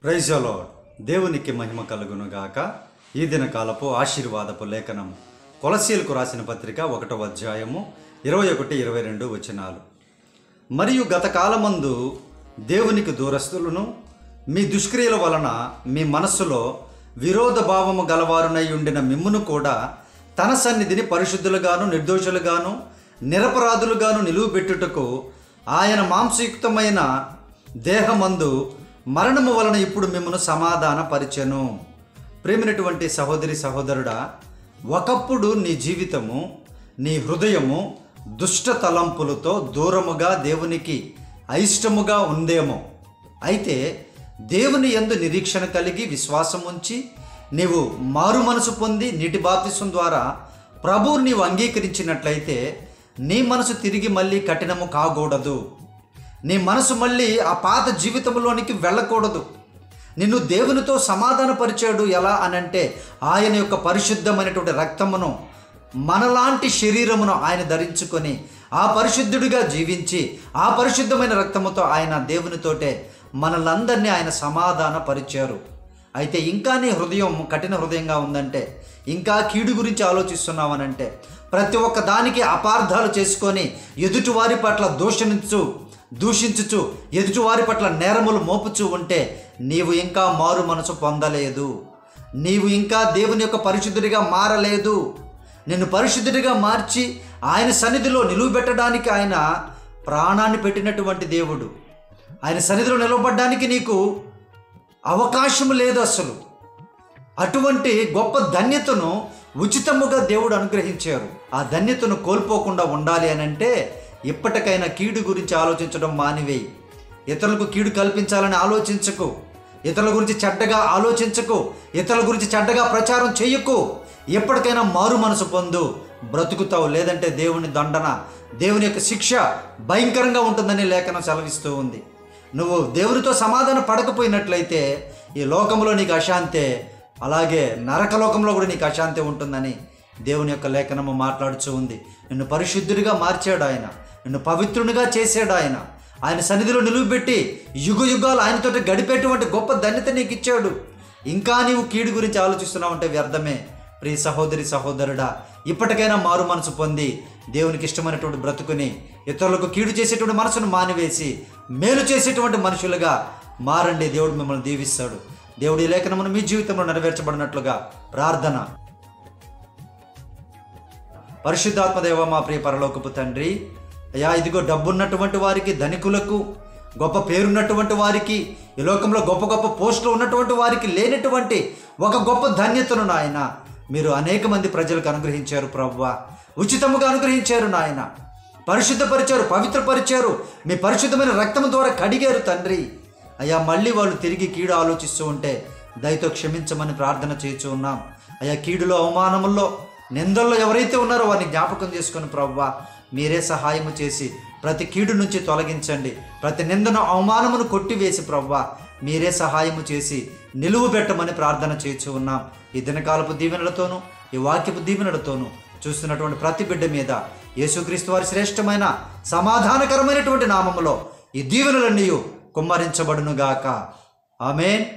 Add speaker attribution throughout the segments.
Speaker 1: ప్రైజలో దేవునికి మహిమ కలుగును గాక ఈ దినకాలపు ఆశీర్వాదపు లేఖనం కొలసీలకు రాసిన పత్రిక ఒకటో అధ్యాయము ఇరవై ఒకటి ఇరవై రెండు వచనాలు మరియు గత కాలమందు దేవునికి దూరస్తులను మీ దుష్క్రియల వలన మీ మనస్సులో విరోధ భావము గలవారునై ఉండిన మిమ్మును కూడా తన సన్నిధిని పరిశుద్ధులుగాను నిర్దోషులుగాను నిరపరాధులుగాను నిలువబెట్టుటకు ఆయన మాంసయుక్తమైన దేహమందు మరణము వలన ఇప్పుడు మిమ్మను సమాధాన పరిచెను ప్రేమినటువంటి సహోదరి సహోదరుడా ఒకప్పుడు నీ జీవితము నీ హృదయము దుష్ట తలంపులతో దూరముగా దేవునికి అయిష్టముగా ఉందేమో అయితే దేవుని యందు నిరీక్షణ కలిగి విశ్వాసం ఉంచి నీవు మారు మనసు పొంది నీటి బాప్తిసం ద్వారా ప్రభువు నీవు అంగీకరించినట్లయితే నీ మనసు తిరిగి మళ్ళీ కఠినము కాకూడదు నీ మనసు మళ్ళీ ఆ పాత జీవితంలోనికి వెళ్ళకూడదు నిన్ను దేవునితో సమాధానపరిచాడు ఎలా అనంటే ఆయన యొక్క పరిశుద్ధమైనటువంటి రక్తమును మనలాంటి శరీరమును ఆయన ధరించుకొని ఆ పరిశుద్ధుడిగా జీవించి ఆ పరిశుద్ధమైన రక్తముతో ఆయన దేవునితోటే మనలందరినీ ఆయన సమాధాన పరిచారు అయితే ఇంకా నీ హృదయం కఠిన హృదయంగా ఉందంటే ఇంకా కీడు గురించి ఆలోచిస్తున్నావనంటే ప్రతి ఒక్క దానికి అపార్థాలు చేసుకొని ఎదుటివారి పట్ల దూషణించు దూషించుచు ఎదుటివారి పట్ల నేరములు మోపుచూ ఉంటే నీవు ఇంకా మారు మనసు పొందలేదు నీవు ఇంకా దేవుని యొక్క పరిశుద్ధుడిగా మారలేదు నిన్ను పరిశుద్ధుడిగా మార్చి ఆయన సన్నిధిలో నిలువబెట్టడానికి ఆయన ప్రాణాన్ని పెట్టినటువంటి దేవుడు ఆయన సన్నిధిలో నిలవబడ్డానికి నీకు అవకాశం లేదు అసలు అటువంటి గొప్ప ధన్యతను ఉచితముగా దేవుడు అనుగ్రహించారు ఆ ధన్యతను కోల్పోకుండా ఉండాలి అని అంటే ఇప్పటికైనా కీడు గురించి ఆలోచించడం మానివేయి ఇతరులకు కీడు కల్పించాలని ఆలోచించకు ఇతరుల గురించి చెడ్డగా ఆలోచించకు ఇతరుల గురించి చెడ్డగా ప్రచారం చెయ్యకు ఎప్పటికైనా మారు మనసు పొందు బ్రతుకుతావు లేదంటే దేవుని దండన దేవుని యొక్క శిక్ష భయంకరంగా ఉంటుందని లేఖనం సెలవిస్తూ ఉంది నువ్వు దేవునితో సమాధానం పడకపోయినట్లయితే ఈ లోకంలో నీకు అశాంతే అలాగే నరకలోకంలో కూడా నీకు అశాంతి ఉంటుందని దేవుని యొక్క లేఖనము మాట్లాడుతూ ఉంది నిన్ను పరిశుద్ధుడిగా మార్చాడు ఆయన నిన్ను పవిత్రునిగా చేశాడు ఆయన ఆయన సన్నిధిలో నిలువబెట్టి యుగ యుగాలు ఆయనతోటి గడిపేటువంటి గొప్ప ధన్యత నీకు ఇచ్చాడు ఇంకా నీవు కీడు గురించి ఆలోచిస్తున్నావు అంటే వ్యర్థమే ప్రియ సహోదరి సహోదరుడా ఇప్పటికైనా మారు మనసు పొంది దేవునికి ఇష్టమైనటువంటి బ్రతుకుని ఇతరులకు కీడు చేసేటువంటి మనసును మానివేసి మేలు చేసేటువంటి మనుషులుగా మారండి దేవుడు మిమ్మల్ని దీవిస్తాడు దేవుడి లేఖనమును మీ జీవితంలో నెరవేర్చబడినట్లుగా ప్రార్థన పరిశుద్ధాత్మదేవ మా ప్రియ పరలోకపు తండ్రి అయ్యా ఇదిగో డబ్బున్నటువంటి వారికి ధనికులకు గొప్ప పేరున్నటువంటి వారికి ఈ లోకంలో గొప్ప గొప్ప పోస్టులు ఉన్నటువంటి వారికి లేనటువంటి ఒక గొప్ప ధన్యతను నాయన మీరు అనేక మంది ప్రజలకు అనుగ్రహించారు ప్రవ్వ ఉచితముగా అనుగ్రహించారు నాయన పరిశుద్ధపరిచారు పవిత్రపరిచారు మీ పరిశుద్ధమైన రక్తం ద్వారా కడిగారు తండ్రి అయ్యా మళ్ళీ వాళ్ళు తిరిగి కీడు ఆలోచిస్తూ ఉంటే దయతో క్షమించమని ప్రార్థన చేస్తూ ఉన్నాం అయ్యా కీడులో అవమానముల్లో నిందల్లో ఎవరైతే ఉన్నారో వారిని జ్ఞాపకం చేసుకుని ప్రవ్వా మీరే సహాయము చేసి ప్రతి కీడు నుంచి తొలగించండి ప్రతి నిందను అవమానమును కొట్టివేసి ప్రవ్వా మీరే సహాయము చేసి నిలువు పెట్టమని ప్రార్థన చేస్తూ ఉన్నాం ఈ దినకాలపు దీవెనలతోనూ ఈ వాక్యపు దీవెనలతోనూ చూస్తున్నటువంటి ప్రతి బిడ్డ మీద యేసుక్రీస్తు వారి శ్రేష్టమైన సమాధానకరమైనటువంటి నామములో ఈ దీవెనలన్నీ కుమ్మరించబడునుగాక ఆమెన్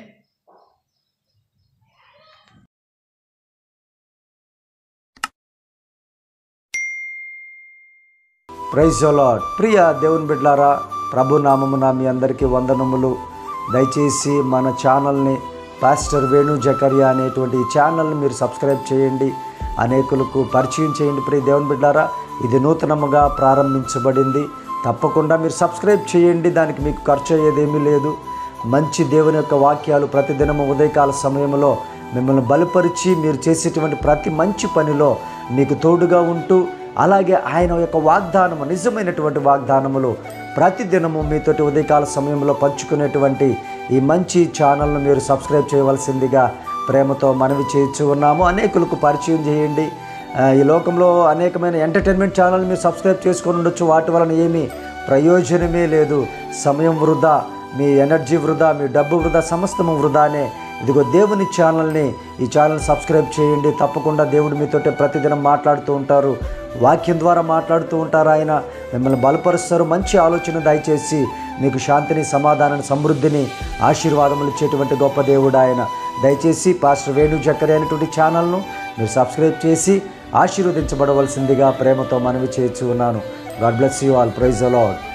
Speaker 2: ప్రైజ్ లార్డ్ ప్రియ దేవుని బిడ్లారా ప్రభు నామమున మీ అందరికీ వందనములు దయచేసి మన ఛానల్ని పాస్టర్ వేణు జకరియా అనేటువంటి ఈ ఛానల్ని మీరు సబ్స్క్రైబ్ చేయండి అనేకులకు పరిచయం చేయండి ప్రియ దేవుని బిడ్డారా ఇది నూతనముగా ప్రారంభించబడింది తప్పకుండా మీరు సబ్స్క్రైబ్ చేయండి దానికి మీకు ఖర్చు అయ్యేదేమీ లేదు మంచి దేవుని యొక్క వాక్యాలు ప్రతిదినము ఉదయకాల సమయంలో మిమ్మల్ని బలపరిచి మీరు చేసేటువంటి ప్రతి మంచి పనిలో మీకు తోడుగా ఉంటూ అలాగే ఆయన యొక్క వాగ్దానము నిజమైనటువంటి వాగ్దానములు ప్రతిదినము మీతోటి ఉదయకాల సమయంలో పంచుకునేటువంటి ఈ మంచి ఛానల్ను మీరు సబ్స్క్రైబ్ చేయవలసిందిగా ప్రేమతో మనవి చేయించు ఉన్నాము అనేకులకు పరిచయం చేయండి ఆ, ఈ లోకంలో అనేకమైన ఎంటర్టైన్మెంట్ ఛానల్ మీరు సబ్స్క్రైబ్ చేసుకొని ఉండొచ్చు వాటి వలన ఏమీ ప్రయోజనమే లేదు సమయం వృధా మీ ఎనర్జీ వృధా మీ డబ్బు వృధా సమస్తము వృధానే ఇదిగో దేవుని ఛానల్ని ఈ ఛానల్ సబ్స్క్రైబ్ చేయండి తప్పకుండా దేవుడు మీతోటే ప్రతిదినం మాట్లాడుతూ ఉంటారు వాక్యం ద్వారా మాట్లాడుతూ ఉంటారు ఆయన మిమ్మల్ని బలపరుస్తారు మంచి ఆలోచన దయచేసి మీకు శాంతిని సమాధానాన్ని సమృద్ధిని ఆశీర్వాదములు ఇచ్చేటువంటి గొప్ప దేవుడు ఆయన దయచేసి పాస్టర్ వేణు జక్కరి అనేటువంటి ఛానల్ను మీరు సబ్స్క్రైబ్ చేసి ఆశీర్వదించబడవలసిందిగా ప్రేమతో మనవి చేర్చి ఉన్నాను God bless you all praise అలాడ్